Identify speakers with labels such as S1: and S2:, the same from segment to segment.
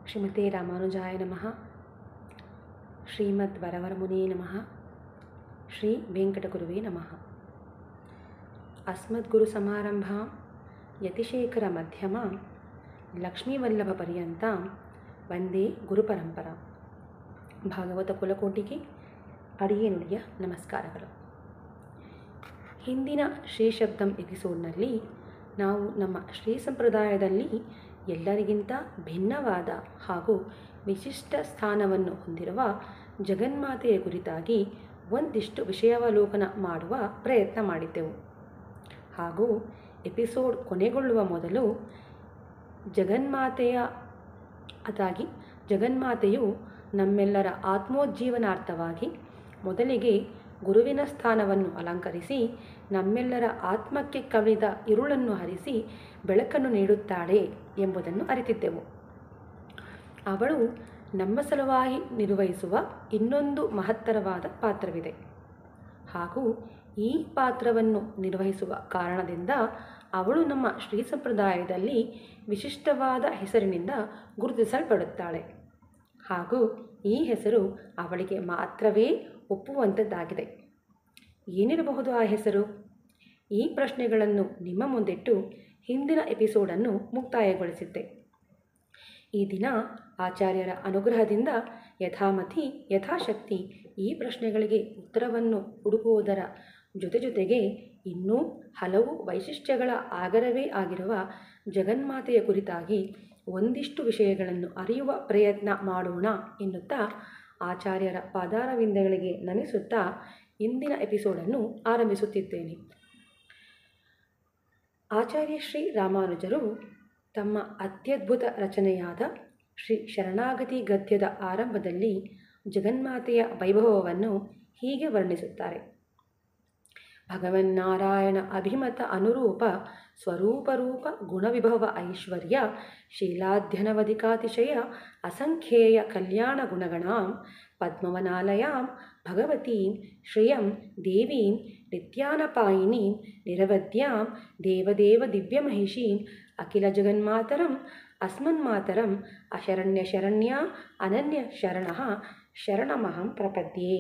S1: ಶ್ರೀಮತೆ ರಾಮಾನುಜಾಯ ನಮಃ ಶ್ರೀಮದ್ ವರವರಮುನೇ ನಮಃ ಶ್ರೀ ವೆಂಕಟಗುರುವೇ ನಮಃ ಅಸ್ಮದ್ಗುರುಸಮಾರಂಭಾಂ ಯತಿಶೇಖರಮಧ್ಯಮಾಂ ಲಕ್ಷ್ಮೀವಲ್ಲಭಪರ್ಯಂತಾಂ ವಂದೇ ಗುರುಪರಂಪರಾ ಭಾಗವತ ಕುಲಕೋಟಿಗೆ ಅಡಿಗೆ ನುಡಿಯ ನಮಸ್ಕಾರಗಳು ಹಿಂದಿನ ಶ್ರೀಶಬ್ದಂ ಎಪಿಸೋಡ್ನಲ್ಲಿ ನಾವು ನಮ್ಮ ಶ್ರೀ ಸಂಪ್ರದಾಯದಲ್ಲಿ ಎಲ್ಲರಿಗಿಂತ ಭಿನ್ನವಾದ ಹಾಗೂ ವಿಶಿಷ್ಟ ಸ್ಥಾನವನ್ನು ಹೊಂದಿರುವ ಜಗನ್ಮಾತೆಯ ಕುರಿತಾಗಿ ಒಂದಿಷ್ಟು ವಿಷಯಾವಲೋಕನ ಮಾಡುವ ಪ್ರಯತ್ನ ಮಾಡಿದ್ದೆವು ಹಾಗೂ ಎಪಿಸೋಡ್ ಕೊನೆಗೊಳ್ಳುವ ಮೊದಲು ಜಗನ್ಮಾತೆಯ ಅದಾಗಿ ಜಗನ್ಮಾತೆಯು ನಮ್ಮೆಲ್ಲರ ಆತ್ಮೋಜ್ಜೀವನಾರ್ಥವಾಗಿ ಮೊದಲಿಗೆ ಗುರುವಿನ ಸ್ಥಾನವನ್ನು ಅಲಂಕರಿಸಿ ನಮ್ಮೆಲ್ಲರ ಆತ್ಮಕ್ಕೆ ಕವಿದ ಇರುಳನ್ನು ಹರಿಸಿ ಬೆಳಕನ್ನು ನೀಡುತ್ತಾಳೆ ಎಂಬುದನ್ನು ಅರಿತಿದ್ದೆವು ಅವಳು ನಮ್ಮ ಸಲುವಾಗಿ ನಿರ್ವಹಿಸುವ ಇನ್ನೊಂದು ಮಹತ್ತರವಾದ ಪಾತ್ರವಿದೆ ಹಾಗೂ ಈ ಪಾತ್ರವನ್ನು ನಿರ್ವಹಿಸುವ ಕಾರಣದಿಂದ ಅವಳು ನಮ್ಮ ಶ್ರೀ ಸಂಪ್ರದಾಯದಲ್ಲಿ ವಿಶಿಷ್ಟವಾದ ಹೆಸರಿನಿಂದ ಗುರುತಿಸಲ್ಪಡುತ್ತಾಳೆ ಹಾಗೂ ಈ ಹೆಸರು ಅವಳಿಗೆ ಮಾತ್ರವೇ ಒಪ್ಪುವಂಥದ್ದಾಗಿದೆ ಏನಿರಬಹುದು ಆ ಹೆಸರು ಈ ಪ್ರಶ್ನೆಗಳನ್ನು ನಿಮ್ಮ ಮುಂದಿಟ್ಟು ಹಿಂದಿನ ಎಪಿಸೋಡನ್ನು ಮುಕ್ತಾಯಗೊಳಿಸಿದ್ದೆ ಈ ದಿನ ಆಚಾರ್ಯರ ಅನುಗ್ರಹದಿಂದ ಯಥಾಮತಿ ಯಥಾಶಕ್ತಿ ಈ ಪ್ರಶ್ನೆಗಳಿಗೆ ಉತ್ತರವನ್ನು ಹುಡುಕುವುದರ ಜೊತೆ ಜೊತೆಗೆ ಇನ್ನೂ ಹಲವು ವೈಶಿಷ್ಟ್ಯಗಳ ಆಗರವೇ ಆಗಿರುವ ಜಗನ್ಮಾತೆಯ ಕುರಿತಾಗಿ ಒಂದಿಷ್ಟು ವಿಷಯಗಳನ್ನು ಅರಿಯುವ ಪ್ರಯತ್ನ ಮಾಡೋಣ ಎನ್ನುತ್ತಾ ಆಚಾರ್ಯರ ಪಾದಾರವಿಂದಗಳಿಗೆ ನಮಿಸುತ್ತಾ ಇಂದಿನ ಎಪಿಸೋಡನ್ನು ಆರಂಭಿಸುತ್ತಿದ್ದೇನೆ ಆಚಾರ್ಯ ಶ್ರೀ ರಾಮಾನುಜರು ತಮ್ಮ ಅತ್ಯದ್ಭುತ ರಚನೆಯಾದ ಶ್ರೀ ಶರಣಾಗತಿ ಗದ್ಯದ ಆರಂಭದಲ್ಲಿ ಜಗನ್ಮಾತೆಯ ವೈಭವವನ್ನು ಹೀಗೆ ವರ್ಣಿಸುತ್ತಾರೆ ಭಗವನ್ನಾರಾಯಣ ಅಭಿಮತ ಅನುರೂಪ ಸ್ವರೂಪರೂಪ ಗುಣವಿಭವ ಐಶ್ವರ್ಯ ಶೀಲಾಧ್ಯನವಧಿಕಾತಿಶಯ ಅಸಂಖ್ಯೇಯ ಕಲ್ಯಾಣ ಗುಣಗಣಾಂ ಪದ್ಮವನಾಲಯಾಂ ಭಗವತೀಂ ಶ್ರಿಯಂ ದೇವೀಂ ನಿತ್ಯಾನಪಾಯಿನೀಂ ನಿರವದ್ಯಾಂ ದೇವದೇವ ದಿವ್ಯಮಹಿಷೀಂ ಅಖಿಲ ಜಗನ್ಮಾತರಂ ಅಸ್ಮನ್ಮಾತರಂ ಅಶರಣ್ಯ ಶರಣ್ಯ ಅನನ್ಯ ಶರಣಃ ಶರಣಮಹಂ ಪ್ರಪದ್ಯೆ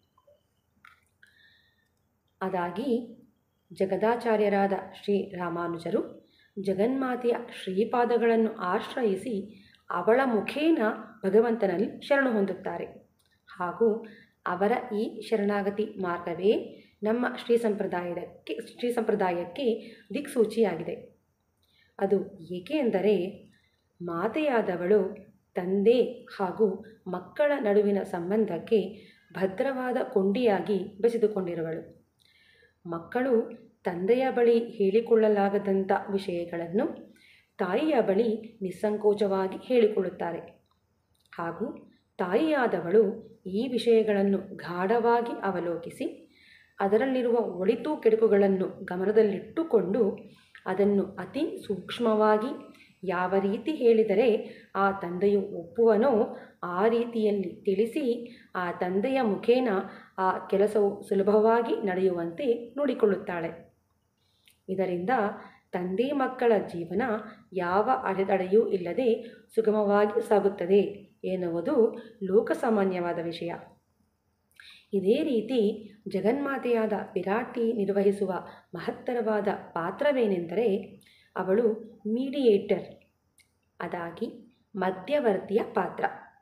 S1: ಅದಾಗಿ ಜಗದಾಚಾರ್ಯರಾದ ಶ್ರೀ ರಾಮಾನುಜರು ಜಗನ್ಮಾತೆಯ ಶ್ರೀಪಾದಗಳನ್ನು ಆಶ್ರಯಿಸಿ ಅವಳ ಮುಖೇನ ಭಗವಂತನಲ್ಲಿ ಶರಣು ಹೊಂದುತ್ತಾರೆ ಹಾಗೂ ಅವರ ಈ ಶರಣಾಗತಿ ಮಾರ್ಗವೇ ನಮ್ಮ ಶ್ರೀ ಸಂಪ್ರದಾಯಕ್ಕೆ ಶ್ರೀ ಸಂಪ್ರದಾಯಕ್ಕೆ ದಿಕ್ಸೂಚಿಯಾಗಿದೆ ಅದು ಏಕೆ ಎಂದರೆ ಮಾತೆಯಾದವಳು ತಂದೆ ಹಾಗೂ ಮಕ್ಕಳ ನಡುವಿನ ಸಂಬಂಧಕ್ಕೆ ಭದ್ರವಾದ ಕೊಂಡಿಯಾಗಿ ಬೆಸೆದುಕೊಂಡಿರುವಳು ಮಕ್ಕಳು ತಂದೆಯ ಬಳಿ ಹೇಳಿಕೊಳ್ಳಲಾಗದಂಥ ವಿಷಯಗಳನ್ನು ತಾಯಿಯ ಬಳಿ ನಿಸ್ಸಂಕೋಚವಾಗಿ ಹೇಳಿಕೊಳ್ಳುತ್ತಾರೆ ಹಾಗೂ ತಾಯಿಯಾದವಳು ಈ ವಿಷಯಗಳನ್ನು ಗಾಢವಾಗಿ ಅವಲೋಕಿಸಿ ಅದರಲ್ಲಿರುವ ಒಳಿತು ಕೆಡುಕುಗಳನ್ನು ಗಮನದಲ್ಲಿಟ್ಟುಕೊಂಡು ಅದನ್ನು ಅತಿ ಸೂಕ್ಷ್ಮವಾಗಿ ಯಾವ ರೀತಿ ಹೇಳಿದರೆ ಆ ತಂದೆಯು ಒಪ್ಪುವನೋ ಆ ರೀತಿಯಲ್ಲಿ ತಿಳಿಸಿ ಆ ತಂದೆಯ ಮುಖೇನ ಆ ಕೆಲಸವು ಸುಲಭವಾಗಿ ನಡೆಯುವಂತೆ ನೋಡಿಕೊಳ್ಳುತ್ತಾಳೆ ಇದರಿಂದ ತಂದೆ ಮಕ್ಕಳ ಜೀವನ ಯಾವ ಅಡೆತಡೆಯೂ ಇಲ್ಲದೆ ಸುಗಮವಾಗಿ ಸಾಗುತ್ತದೆ ಎನ್ನುವುದು ಲೋಕಸಾಮಾನ್ಯವಾದ ವಿಷಯ ಇದೇ ರೀತಿ ಜಗನ್ಮಾತೆಯಾದ ವಿರಾಟಿ ನಿರ್ವಹಿಸುವ ಮಹತ್ತರವಾದ ಪಾತ್ರವೇನೆಂದರೆ ಅವಳು ಮೀಡಿಯೇಟರ್ ಅದಾಗಿ ಮಧ್ಯವರ್ತಿಯ ಪಾತ್ರ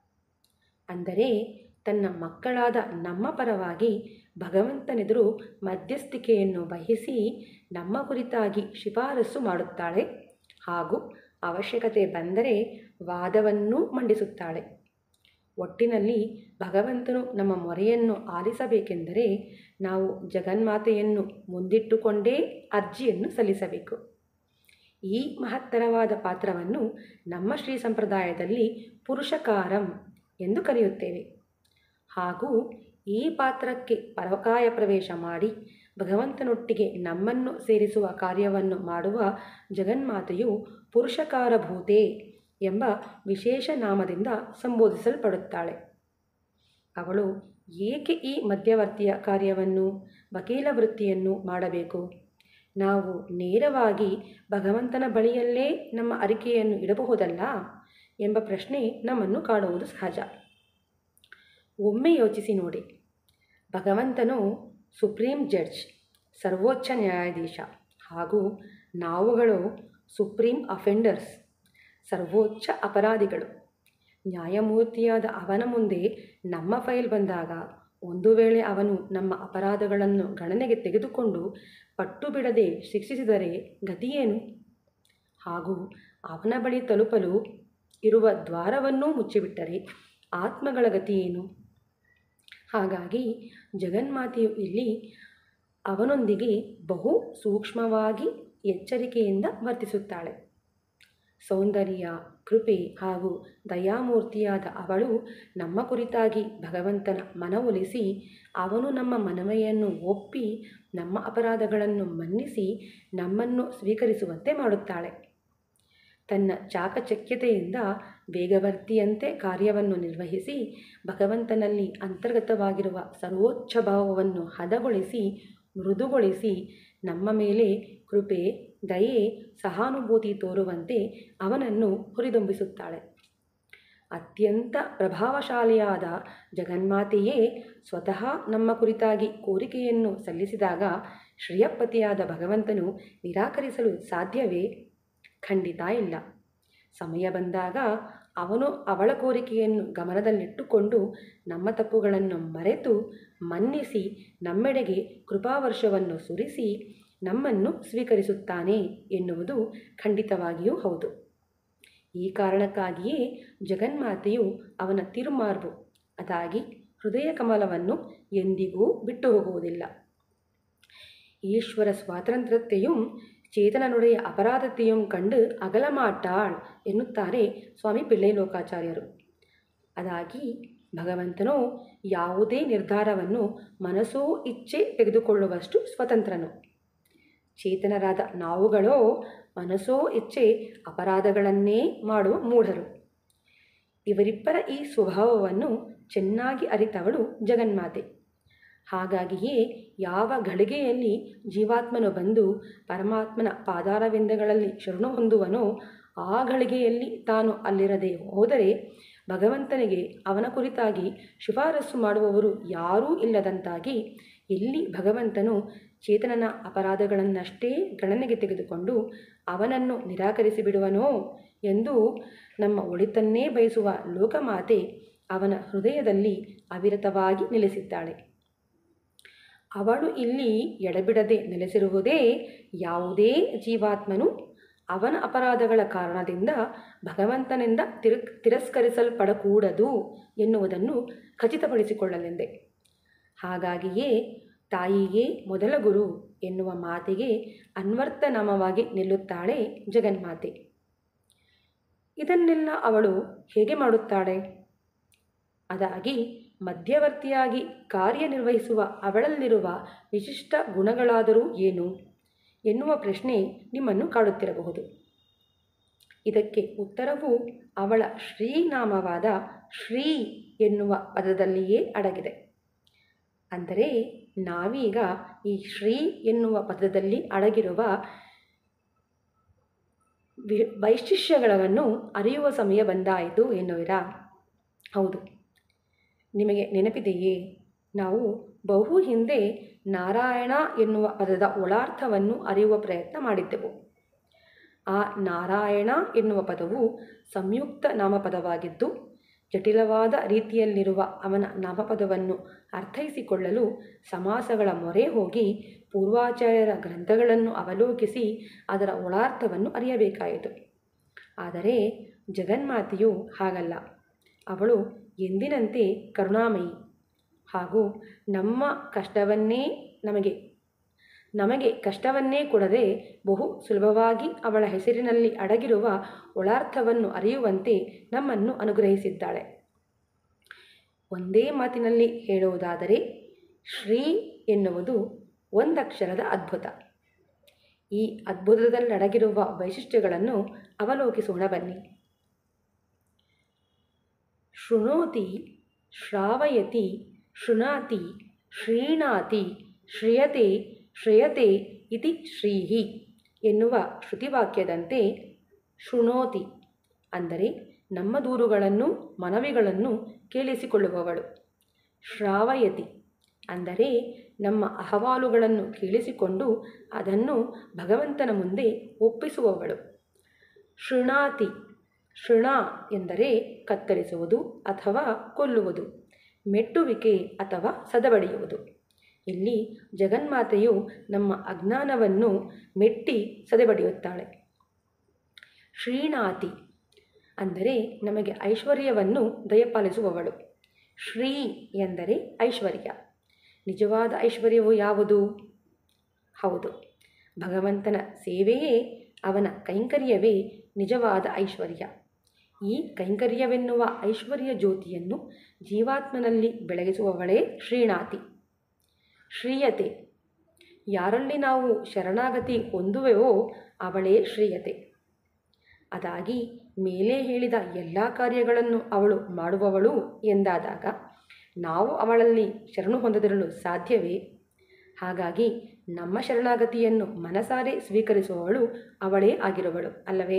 S1: ಅಂದರೆ ತನ್ನ ಮಕ್ಕಳಾದ ನಮ್ಮ ಪರವಾಗಿ ಭಗವಂತನೆದುರು ಮಧ್ಯಸ್ಥಿಕೆಯನ್ನು ವಹಿಸಿ ನಮ್ಮ ಕುರಿತಾಗಿ ಶಿಫಾರಸು ಮಾಡುತ್ತಾಳೆ ಹಾಗೂ ಅವಶ್ಯಕತೆ ಬಂದರೆ ವಾದವನ್ನೂ ಮಂಡಿಸುತ್ತಾಳೆ ಒಟ್ಟಿನಲ್ಲಿ ಭಗವಂತನು ನಮ್ಮ ಮೊರೆಯನ್ನು ಆಲಿಸಬೇಕೆಂದರೆ ನಾವು ಜಗನ್ಮಾತೆಯನ್ನು ಮುಂದಿಟ್ಟುಕೊಂಡೇ ಅರ್ಜಿಯನ್ನು ಸಲ್ಲಿಸಬೇಕು ಈ ಮಹತ್ತರವಾದ ಪಾತ್ರವನ್ನು ನಮ್ಮ ಶ್ರೀ ಸಂಪ್ರದಾಯದಲ್ಲಿ ಪುರುಷಕಾರಂ ಎಂದು ಕರೆಯುತ್ತೇವೆ ಹಾಗೂ ಈ ಪಾತ್ರಕ್ಕೆ ಪರಕಾಯ ಪ್ರವೇಶ ಮಾಡಿ ಭಗವಂತನೊಟ್ಟಿಗೆ ನಮ್ಮನ್ನು ಸೇರಿಸುವ ಕಾರ್ಯವನ್ನು ಮಾಡುವ ಜಗನ್ಮಾತೆಯು ಪುರುಷಕಾರಭೂತೆ ಎಂಬ ವಿಶೇಷ ನಾಮದಿಂದ ಸಂಬೋಧಿಸಲ್ಪಡುತ್ತಾಳೆ ಅವಳು ಏಕೆ ಈ ಮಧ್ಯವರ್ತಿಯ ಕಾರ್ಯವನ್ನು ವಕೀಲ ವೃತ್ತಿಯನ್ನು ಮಾಡಬೇಕು ನಾವು ನೇರವಾಗಿ ಭಗವಂತನ ಬಳಿಯಲ್ಲೇ ನಮ್ಮ ಅರಿಕೆಯನ್ನು ಇಡಬಹುದಲ್ಲ ಎಂಬ ಪ್ರಶ್ನೆ ನಮ್ಮನ್ನು ಕಾಡುವುದು ಸಹಜ ಒಮ್ಮೆ ಯೋಚಿಸಿ ನೋಡಿ ಭಗವಂತನು ಸುಪ್ರೀಂ ಜಡ್ಜ್ ಸರ್ವೋಚ್ಚ ನ್ಯಾಯಾಧೀಶ ಹಾಗೂ ನಾವುಗಳು ಸುಪ್ರೀಂ ಅಫೆಂಡರ್ಸ್ ಸರ್ವೋಚ್ಚ ಅಪರಾಧಿಗಳು ನ್ಯಾಯಮೂರ್ತಿಯಾದ ಅವನ ಮುಂದೆ ನಮ್ಮ ಫೈಲ್ ಬಂದಾಗ ಒಂದು ವೇಳೆ ಅವನು ನಮ್ಮ ಅಪರಾಧಗಳನ್ನು ಗಣನೆಗೆ ತೆಗೆದುಕೊಂಡು ಪಟ್ಟು ಬಿಡದೆ ಶಿಕ್ಷಿಸಿದರೆ ಗತಿಯೇನು ಹಾಗೂ ಅವನ ಬಳಿ ತಲುಪಲು ಇರುವ ದ್ವಾರವನ್ನೂ ಮುಚ್ಚಿಬಿಟ್ಟರೆ ಆತ್ಮಗಳ ಗತಿಯೇನು ಹಾಗಾಗಿ ಜಗನ್ಮಾತೆಯು ಇಲ್ಲಿ ಅವನೊಂದಿಗೆ ಬಹು ಸೂಕ್ಷ್ಮವಾಗಿ ಎಚ್ಚರಿಕೆಯಿಂದ ವರ್ತಿಸುತ್ತಾಳೆ ಸೌಂದರ್ಯ ಕೃಪೆ ಹಾಗೂ ದಯಾಮೂರ್ತಿಯಾದ ಅವಳು ನಮ್ಮ ಕುರಿತಾಗಿ ಭಗವಂತನ ಮನವೊಲಿಸಿ ಅವನು ನಮ್ಮ ಮನವಿಯನ್ನು ಒಪ್ಪಿ ನಮ್ಮ ಅಪರಾಧಗಳನ್ನು ಮನ್ನಿಸಿ ನಮ್ಮನ್ನು ಸ್ವೀಕರಿಸುವಂತೆ ಮಾಡುತ್ತಾಳೆ ತನ್ನ ಚಾಕಚಕ್ಯತೆಯಿಂದ ವೇಗವರ್ತಿಯಂತೆ ಕಾರ್ಯವನ್ನು ನಿರ್ವಹಿಸಿ ಭಗವಂತನಲ್ಲಿ ಅಂತರ್ಗತವಾಗಿರುವ ಸರ್ವೋಚ್ಚ ಭಾವವನ್ನು ಹದಗೊಳಿಸಿ ಮೃದುಗೊಳಿಸಿ ನಮ್ಮ ಮೇಲೆ ಕೃಪೆ ದಯೆ ಸಹಾನುಭೂತಿ ತೋರುವಂತೆ ಅವನನ್ನು ಹುರಿದುಂಬಿಸುತ್ತಾಳೆ ಅತ್ಯಂತ ಪ್ರಭಾವಶಾಲಿಯಾದ ಜಗನ್ಮಾತೆಯೇ ಸ್ವತಃ ನಮ್ಮ ಕುರಿತಾಗಿ ಕೋರಿಕೆಯನ್ನು ಸಲ್ಲಿಸಿದಾಗ ಶ್ರೇಯಪತಿಯಾದ ಭಗವಂತನು ನಿರಾಕರಿಸಲು ಸಾಧ್ಯವೇ ಖಂಡಿತ ಇಲ್ಲ ಸಮಯ ಬಂದಾಗ ಅವನು ಅವಳ ಕೋರಿಕೆಯನ್ನು ಗಮನದಲ್ಲಿಟ್ಟುಕೊಂಡು ನಮ್ಮ ತಪ್ಪುಗಳನ್ನು ಮರೆತು ಮನ್ನಿಸಿ ನಮ್ಮೆಡೆಗೆ ಕೃಪಾವರ್ಷವನ್ನು ಸುರಿಸಿ ನಮ್ಮನ್ನು ಸ್ವೀಕರಿಸುತ್ತಾನೆ ಎನ್ನುವುದು ಖಂಡಿತವಾಗಿಯೂ ಹೌದು ಈ ಕಾರಣಕ್ಕಾಗಿಯೇ ಜಗನ್ಮಾತೆಯು ಅವನ ತಿರುಮಾರ್ಬು ಅದಾಗಿ ಹೃದಯ ಕಮಲವನ್ನು ಎಂದಿಗೂ ಬಿಟ್ಟು ಹೋಗುವುದಿಲ್ಲ ಈಶ್ವರ ಸ್ವಾತಂತ್ರ್ಯತೆயும் ಚೇತನನುடைய ಅಪರಾಧತೆಯೂ ಕಂಡು ಅಗಲಮಾಟಾಳ್ ಎನ್ನುತ್ತಾರೆ ಸ್ವಾಮಿ ಪಿಳ್ಳೈ ಲೋಕಾಚಾರ್ಯರು ಅದಾಗಿ ಭಗವಂತನು ಯಾವುದೇ ನಿರ್ಧಾರವನ್ನು ಮನಸ್ಸೋ ಇಚ್ಛೆ ತೆಗೆದುಕೊಳ್ಳುವಷ್ಟು ಸ್ವತಂತ್ರನು ಚೇತನರಾದ ನಾವುಗಳೋ ಮನಸ್ಸೋ ಇಚ್ಛೆ ಅಪರಾಧಗಳನ್ನೇ ಮಾಡುವ ಮೂಢರು ಇವರಿಬ್ಬರ ಈ ಸ್ವಭಾವವನ್ನು ಚೆನ್ನಾಗಿ ಅರಿತವಳು ಜಗನ್ಮಾತೆ ಹಾಗಾಗಿಯೇ ಯಾವ ಗಳಿಗೆಯಲ್ಲಿ ಜೀವಾತ್ಮನು ಬಂದು ಪರಮಾತ್ಮನ ಪಾದಾರವಿಂದಗಳಲ್ಲಿ ಶರಣು ಹೊಂದುವನೋ ಆ ಗಳಿಗೆಯಲ್ಲಿ ತಾನು ಅಲ್ಲಿರದೆ ಹೋದರೆ ಭಗವಂತನಿಗೆ ಅವನ ಕುರಿತಾಗಿ ಶಿಫಾರಸು ಮಾಡುವವರು ಯಾರೂ ಇಲ್ಲದಂತಾಗಿ ಎಲ್ಲಿ ಭಗವಂತನು ಚೇತನನ ಅಪರಾಧಗಳನ್ನಷ್ಟೇ ಗಣನೆಗೆ ತೆಗೆದುಕೊಂಡು ಅವನನ್ನು ನಿರಾಕರಿಸಿ ಬಿಡುವನೋ ಎಂದು ನಮ್ಮ ಒಳಿತನ್ನೇ ಬಯಸುವ ಲೋಕಮಾತೆ ಅವನ ಹೃದಯದಲ್ಲಿ ಅವಿರತವಾಗಿ ನೆಲೆಸಿದ್ದಾಳೆ ಅವಳು ಇಲ್ಲಿ ಎಡಬಿಡದೆ ನೆಲೆಸಿರುವುದೇ ಯಾವುದೇ ಜೀವಾತ್ಮನು ಅವನ ಅಪರಾಧಗಳ ಕಾರಣದಿಂದ ಭಗವಂತನಿಂದ ತಿರ ತಿರಸ್ಕರಿಸಲ್ಪಡಕೂಡದು ಎನ್ನುವುದನ್ನು ಖಚಿತಪಡಿಸಿಕೊಳ್ಳಲೆಂದೆ ಹಾಗಾಗಿಯೇ ತಾಯಿಯೇ ಮೊದಲ ಗುರು ಎನ್ನುವ ಮಾತಿಗೆ ಅನ್ವರ್ಥನಾಮವಾಗಿ ನಿಲ್ಲುತ್ತಾಳೆ ಜಗನ್ಮಾತೆ ಇದನ್ನೆಲ್ಲ ಅವಳು ಹೇಗೆ ಮಾಡುತ್ತಾಳೆ ಅದಾಗಿ ಮಧ್ಯವರ್ತಿಯಾಗಿ ಕಾರ್ಯನಿರ್ವಹಿಸುವ ಅವಳಲ್ಲಿರುವ ವಿಶಿಷ್ಟ ಗುಣಗಳಾದರೂ ಏನು ಎನ್ನುವ ಪ್ರಶ್ನೆ ನಿಮ್ಮನ್ನು ಕಾಡುತ್ತಿರಬಹುದು ಇದಕ್ಕೆ ಉತ್ತರವು ಅವಳ ಶ್ರೀನಾಮವಾದ ಶ್ರೀ ಎನ್ನುವ ಪದದಲ್ಲಿಯೇ ಅಡಗಿದೆ ಅಂದರೆ ನಾವೀಗ ಈ ಶ್ರೀ ಎನ್ನುವ ಪದದಲ್ಲಿ ಅಡಗಿರುವ ವಿ ವೈಶಿಷ್ಟ್ಯಗಳನ್ನು ಅರಿಯುವ ಸಮಯ ಬಂದಾಯಿತು ಎನ್ನುವಿರಾ ಹೌದು ನಿಮಗೆ ನೆನಪಿದೆಯೇ ನಾವು ಬಹು ಹಿಂದೆ ನಾರಾಯಣ ಎನ್ನುವ ಪದದ ಒಳಾರ್ಥವನ್ನು ಅರಿಯುವ ಪ್ರಯತ್ನ ಮಾಡಿದ್ದೆವು ಆ ನಾರಾಯಣ ಎನ್ನುವ ಪದವು ಸಂಯುಕ್ತ ನಾಮಪದವಾಗಿದ್ದು ಜಟಿಲವಾದ ರೀತಿಯಲ್ಲಿರುವ ಅವನ ನಾಮಪದವನ್ನು ಅರ್ಥೈಸಿಕೊಳ್ಳಲು ಸಮಾಸಗಳ ಮೊರೆ ಹೋಗಿ ಪೂರ್ವಾಚಾರ್ಯರ ಗ್ರಂಥಗಳನ್ನು ಅವಲೋಕಿಸಿ ಅದರ ಒಳಾರ್ಥವನ್ನು ಅರಿಯಬೇಕಾಯಿತು ಆದರೆ ಜಗನ್ಮಾತೆಯು ಹಾಗಲ್ಲ ಅವಳು ಎಂದಿನಂತೆ ಕರುಣಾಮಯಿ ಹಾಗೂ ನಮ್ಮ ಕಷ್ಟವನ್ನೇ ನಮಗೆ ನಮಗೆ ಕಷ್ಟವನ್ನೇ ಕೊಡದೆ ಬಹು ಸುಲಭವಾಗಿ ಅವಳ ಹೆಸರಿನಲ್ಲಿ ಅಡಗಿರುವ ಒಳಾರ್ಥವನ್ನು ಅರಿಯುವಂತೆ ನಮ್ಮನ್ನು ಅನುಗ್ರಹಿಸಿದ್ದಾಳೆ ಒಂದೇ ಮಾತಿನಲ್ಲಿ ಹೇಳುವುದಾದರೆ ಶ್ರೀ ಎನ್ನುವುದು ಒಂದಕ್ಷರದ ಅದ್ಭುತ ಈ ಅದ್ಭುತದಲ್ಲಡಗಿರುವ ವೈಶಿಷ್ಟ್ಯಗಳನ್ನು ಅವಲೋಕಿಸೋಣ ಬನ್ನಿ ಶೃಣೋತಿ ಶ್ರಾವಯತಿ ಶೃಣಾತಿ ಶ್ರೀಣಾತಿ ಶ್ರಿಯತೆ ಶ್ರೇಯತೆ ಇತಿ ಶ್ರೀಹಿ ಎನ್ನುವ ಶ್ರುತಿವಾಕ್ಯದಂತೆ ಶೃಣೋತಿ ಅಂದರೆ ನಮ್ಮ ದೂರುಗಳನ್ನು ಮನವಿಗಳನ್ನು ಕೇಳಿಸಿಕೊಳ್ಳುವವಳು ಶ್ರಾವಯತಿ ಅಂದರೆ ನಮ್ಮ ಅಹವಾಲುಗಳನ್ನು ಕೇಳಿಸಿಕೊಂಡು ಅದನ್ನು ಭಗವಂತನ ಮುಂದೆ ಒಪ್ಪಿಸುವವಳು ಶೃಣಾತಿ ಶೃಣ ಎಂದರೆ ಕತ್ತರಿಸುವುದು ಅಥವಾ ಕೊಲ್ಲುವುದು ಮೆಟ್ಟುವಿಕೆ ಅಥವಾ ಸದಬಡಿಯುವುದು ಇಲ್ಲಿ ಜಗನ್ಮಾತೆಯು ನಮ್ಮ ಅಜ್ಞಾನವನ್ನು ಮೆಟ್ಟಿ ಸದೆಬಡಿಯುತ್ತಾಳೆ ಶ್ರೀನಾತಿ ಅಂದರೆ ನಮಗೆ ಐಶ್ವರ್ಯವನ್ನು ದಯಪಾಲಿಸುವವಳು ಶ್ರೀ ಎಂದರೆ ಐಶ್ವರ್ಯ ನಿಜವಾದ ಐಶ್ವರ್ಯವು ಯಾವುದು ಹೌದು ಭಗವಂತನ ಸೇವೆಯೇ ಅವನ ಕೈಂಕರ್ಯವೇ ನಿಜವಾದ ಐಶ್ವರ್ಯ ಈ ಕೈಂಕರ್ಯವೆನ್ನುವ ಐಶ್ವರ್ಯ ಜ್ಯೋತಿಯನ್ನು ಜೀವಾತ್ಮನಲ್ಲಿ ಬೆಳಗಿಸುವವಳೇ ಶ್ರೀನಾಥಿ ಶ್ರೀಯತೆ ಯಾರಲ್ಲಿ ನಾವು ಶರಣಾಗತಿ ಹೊಂದುವೆವೋ ಅವಳೇ ಶ್ರೀಯತೆ ಅದಾಗಿ ಮೇಲೆ ಹೇಳಿದ ಎಲ್ಲ ಕಾರ್ಯಗಳನ್ನು ಅವಳು ಮಾಡುವವಳು ಎಂದಾದಾಗ ನಾವು ಅವಳಲ್ಲಿ ಶರಣು ಹೊಂದದಿರಲು ಸಾಧ್ಯವೇ ಹಾಗಾಗಿ ನಮ್ಮ ಶರಣಾಗತಿಯನ್ನು ಮನಸಾರೆ ಸ್ವೀಕರಿಸುವವಳು ಅವಳೇ ಆಗಿರುವಳು ಅಲ್ಲವೇ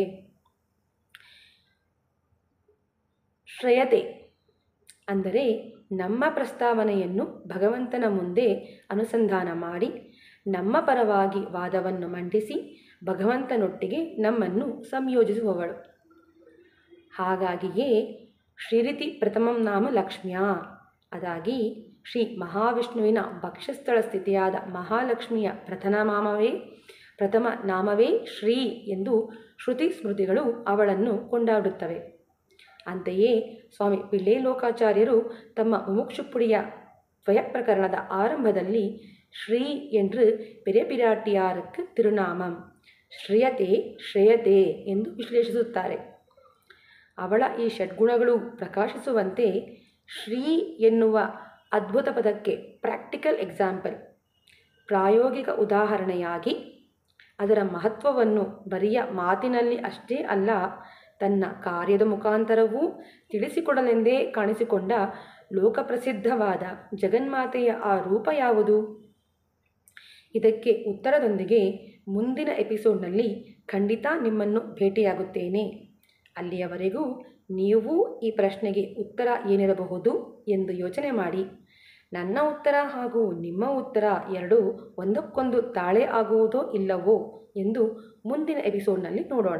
S1: ಶ್ರೇಯತೆ ಅಂದರೆ ನಮ್ಮ ಪ್ರಸ್ತಾವನೆಯನ್ನು ಭಗವಂತನ ಮುಂದೆ ಅನುಸಂಧಾನ ಮಾಡಿ ನಮ್ಮ ಪರವಾಗಿ ವಾದವನ್ನು ಮಂಡಿಸಿ ಭಗವಂತನೊಟ್ಟಿಗೆ ನಮ್ಮನ್ನು ಸಂಯೋಜಿಸುವವಳು ಹಾಗಾಗಿಯೇ ಶ್ರೀರಿತಿ ಪ್ರಥಮಂ ನಾಮ ಲಕ್ಷ್ಮ್ಯ ಅದಾಗಿ ಶ್ರೀ ಮಹಾವಿಷ್ಣುವಿನ ಭಕ್ಷ್ಯಸ್ಥಳ ಸ್ಥಿತಿಯಾದ ಮಹಾಲಕ್ಷ್ಮಿಯ ಪ್ರಥಮ ನಾಮವೇ ಪ್ರಥಮ ನಾಮವೇ ಶ್ರೀ ಎಂದು ಶ್ರುತಿ ಸ್ಮೃತಿಗಳು ಅವಳನ್ನು ಕೊಂಡಾಡುತ್ತವೆ ಅಂತೆಯೇ ಸ್ವಾಮಿ ಪಿಳ್ಳೆ ಲೋಕಾಚಾರ್ಯರು ತಮ್ಮ ಮುಮುಕ್ಷುಪುಡಿಯ ದ್ವಯ ಪ್ರಕರಣದ ಆರಂಭದಲ್ಲಿ ಶ್ರೀ என்று பெரிய பிராட்டியாருக்கு திருநாமம் ಶ್ರೇಯತೆ ಶ್ರೇಯತೆ ಎಂದು ವಿಶ್ಲೇಷಿಸುತ್ತಾರೆ ಅವಳ ಈ ಷಡ್ಗುಣಗಳು ಪ್ರಕಾಶಿಸುವಂತೆ ಶ್ರೀ ಎನ್ನುವ ಅದ್ಭುತ ಪದಕ್ಕೆ ಪ್ರಾಕ್ಟಿಕಲ್ ಎಕ್ಸಾಂಪಲ್ ಪ್ರಾಯೋಗಿಕ ಉದಾಹರಣೆಯಾಗಿ ಅದರ ಮಹತ್ವವನ್ನು ಬರಿಯ ಮಾತಿನಲ್ಲಿ ಅಷ್ಟೇ ಅಲ್ಲ ತನ್ನ ಕಾರ್ಯದ ಮುಖಾಂತರವೂ ತಿಳಿಸಿಕೊಡಲೆಂದೇ ಕಾಣಿಸಿಕೊಂಡ ಲೋಕಪ್ರಸಿದ್ಧವಾದ ಜಗನ್ಮಾತೆಯ ಆ ರೂಪ ಯಾವುದು ಇದಕ್ಕೆ ಉತ್ತರದೊಂದಿಗೆ ಮುಂದಿನ ಎಪಿಸೋಡ್ನಲ್ಲಿ ಖಂಡಿತ ನಿಮ್ಮನ್ನು ಭೇಟಿಯಾಗುತ್ತೇನೆ ಅಲ್ಲಿಯವರೆಗೂ ನೀವು ಈ ಪ್ರಶ್ನೆಗೆ ಉತ್ತರ ಏನಿರಬಹುದು ಎಂದು ಯೋಚನೆ ಮಾಡಿ ನನ್ನ ಉತ್ತರ ಹಾಗೂ ನಿಮ್ಮ ಉತ್ತರ ಎರಡೂ ಒಂದಕ್ಕೊಂದು ತಾಳೆ ಆಗುವುದೋ ಇಲ್ಲವೋ ಎಂದು ಮುಂದಿನ ಎಪಿಸೋಡ್ನಲ್ಲಿ ನೋಡೋಣ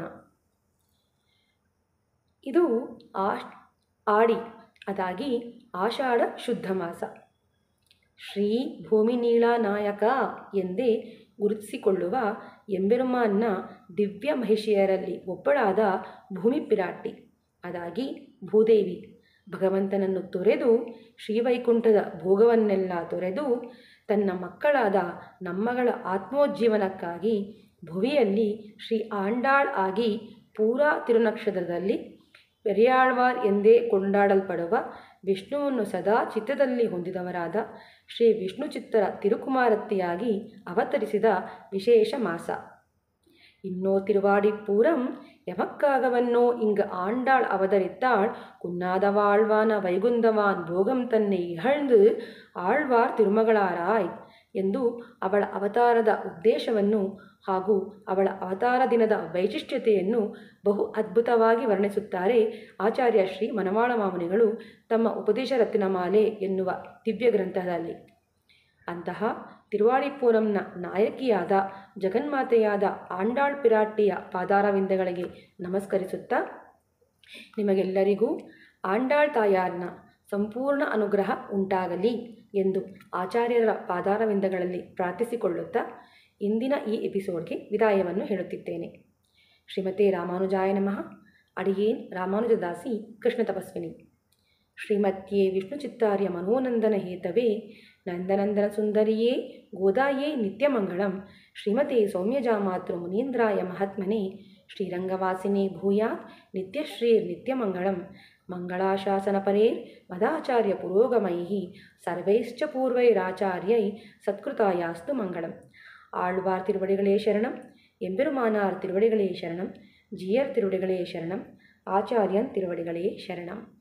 S1: ಇದು ಆಶ್ ಆಡಿ ಅದಾಗಿ ಆಷಾಢ ಶುದ್ಧ ಮಾಸ ಶ್ರೀ ಭೂಮಿನೀಳ ನಾಯಕ ಎಂದೇ ಗುರುತಿಸಿಕೊಳ್ಳುವ ಎಂಬೆರುಮಾನ್ನ ದಿವ್ಯ ಮಹಿಷಿಯರಲ್ಲಿ ಒಬ್ಬಳಾದ ಭೂಮಿ ಪಿರಾಟಿ ಅದಾಗಿ ಭೂದೇವಿ ಭಗವಂತನನ್ನು ತೊರೆದು ಶ್ರೀವೈಕುಂಠದ ಭೋಗವನ್ನೆಲ್ಲ ತೊರೆದು ತನ್ನ ಮಕ್ಕಳಾದ ನಮ್ಮಗಳ ಆತ್ಮೋಜ್ಜೀವನಕ್ಕಾಗಿ ಭುವಿಯಲ್ಲಿ ಶ್ರೀ ಆಂಡಾಳ್ ಆಗಿ ಪೂರಾ ತಿರುನಕ್ಷತ್ರದಲ್ಲಿ ಪೆರಿಯಾಳ್ವಾರ್ ಎಂದೇ ಕೊಂಡಾಡಲ್ಪಡುವ ವಿಷ್ಣುವನ್ನು ಸದಾ ಚಿತ್ತದಲ್ಲಿ ಹೊಂದಿದವರಾದ ಶ್ರೀ ವಿಷ್ಣು ಚಿತ್ತರ ತಿರುಕುಮಾರತಿಯಾಗಿ ಅವತರಿಸಿದ ವಿಶೇಷ ಮಾಸ ಇನ್ನೋ ತಿರುವಾಡಿಪೂರಂ எமக்காகவன்னோ இங்கு ஆண்டாள் அவதரித்தாள் குன்னாதவாழ்வான வைகுந்தவான் ಭೋಗಂ ತನ್ನೆ ಇಹழ்ந்து ಆಳ್ವಾರ್ ತಿರುಮಗಳಾರಾಯ್ ಎಂದು ಅವಳ ಅವತಾರದ ಉದ್ದೇಶವನ್ನು ಹಾಗೂ ಅವಳ ಅವತಾರ ದಿನದ ವೈಶಿಷ್ಟ್ಯತೆಯನ್ನು ಬಹು ಅದ್ಭುತವಾಗಿ ವರ್ಣಿಸುತ್ತಾರೆ ಆಚಾರ್ಯ ಶ್ರೀ ಮನವಾಳ ಮಾಮುನಿಗಳು ತಮ್ಮ ಉಪದೇಶ ರತ್ನಮಾಲೆ ಎನ್ನುವ ದಿವ್ಯ ಗ್ರಂಥದಲ್ಲಿ ಅಂತಹ ತಿರುವಾಳಿಪುರಂನ ನಾಯಕಿಯಾದ ಜಗನ್ಮಾತೆಯಾದ ಆಂಡಾಳ್ ಪಿರಾಟಿಯ ಪಾದಾರವಿಂದಗಳಿಗೆ ನಮಸ್ಕರಿಸುತ್ತಾ ನಿಮಗೆಲ್ಲರಿಗೂ ಆಂಡಾಳ್ ತಾಯಾರ್ನ ಸಂಪೂರ್ಣ ಅನುಗ್ರಹ ಉಂಟಾಗಲಿ ಎಂದು ಆಚಾರ್ಯರ ಪಾದಾರವಿಂದಗಳಲ್ಲಿ ಪ್ರಾರ್ಥಿಸಿಕೊಳ್ಳುತ್ತಾ ಇಂದಿನ ಈ ಎಪಿಸೋಡ್ಗೆ ವಿದಾಯವನ್ನು ಹೇಳುತ್ತಿದ್ದೇನೆ ಶ್ರೀಮತೆ ರಾಮಾನುಜಾಯ ನಮಃ ಅಡಿಯೇನ್ ರಾಮಾನುಜದಾಸಿ ಕೃಷ್ಣ ತಪಸ್ವಿನಿ ಶ್ರೀಮತ್ಯೇ ವಿಷ್ಣುಚಿತ್ತಾರ್ಯ ಮನೋನಂದನ ಹೇತವೇ ನಂದನಂದನ ಸುಂದರಿಯೇ ಗೋದಾಯೇ ನಿತ್ಯಮಂಗಳಂ ಶ್ರೀಮತೆ ಸೌಮ್ಯಜಾಮಾತೃ ಮುನೀಂದ್ರಾಯ ಮಹಾತ್ಮನೆ ಶ್ರೀರಂಗವಾಸಿನೇ ಭೂಯಾತ್ ನಿತ್ಯಶ್ರೀರ್ನಿತ್ಯಮಂಗಳಂ ಮಂಗಳಾಶಾಸನಪರೇರ್ ಮದಾಚಾರ್ಯ ಪುರೋಗಮೈಃ ಸರ್ವೈಶ್ಚ ಪೂರ್ವೈರಾಚಾರ್ಯೈ ಸತ್ಕೃತಾಯಾಸ್ತು ಮಂಗಳಂ ஆழ்வார் திருவடிகளே சரணம் எம்பெருமானார் திருவடிகளே சரணம் ஜியர் திருவடிகளே சரணம் ஆச்சாரியன் திருவடிகளே சரணம்